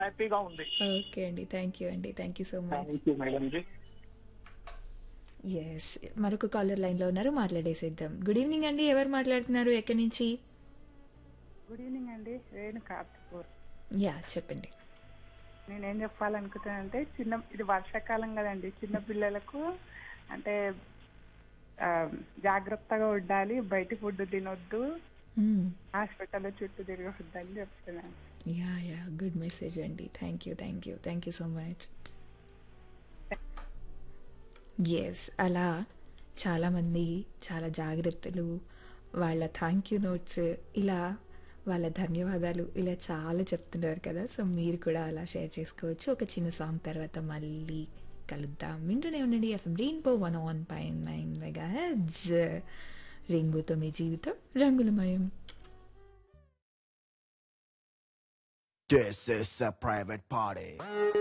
హ్యాపీగా ఉంది ఓకే అండి థ్యాంక్ యూ అండి thank you so much thank you madam ji yes మరొక కాలర్ లైన్లో ఉన్నారు మాట్లాడేసేద్దాం గుడ్ ఈవినింగ్ అండి ఎవరు మాట్లాడుతున్నారు ఎక్కడి నుంచి గుడ్ ఈవినింగ్ అండి రేణు కార్తిపూర్ యా చెప్పండి నేనేం చెప్పాలనుకుంటానంటే చిన్న ఇది వర్షాకాలం కదండి చిన్న పిల్లలకు అంటే ఆ, జాగ్రత్తగా ఉండాలి బయట ఫుడ్ తినొద్దు హాస్పిటల్ చుట్టూ తిరగొద్దు అని చెప్తున్నాను యా యా గుడ్ మెసేజ్ అండి thank you thank you thank you so much yes అలా చాలామంది చాలా జాగ్రత్తలు వాళ్ళ థ్యాంక్ యూ నోట్స్ ఇలా వాళ్ళ ధన్యవాదాలు ఇలా చాలా చెప్తున్నారు కదా సో మీరు కూడా అలా షేర్ చేసుకోవచ్చు ఒక చిన్న సాంగ్ తర్వాత మళ్ళీ కలుద్దాం వింటూనే ఉండండి అసలు rainbow one oh point nine mega hits రెయిన్బోతో మీ జీవితం రంగులమయం This is a private party.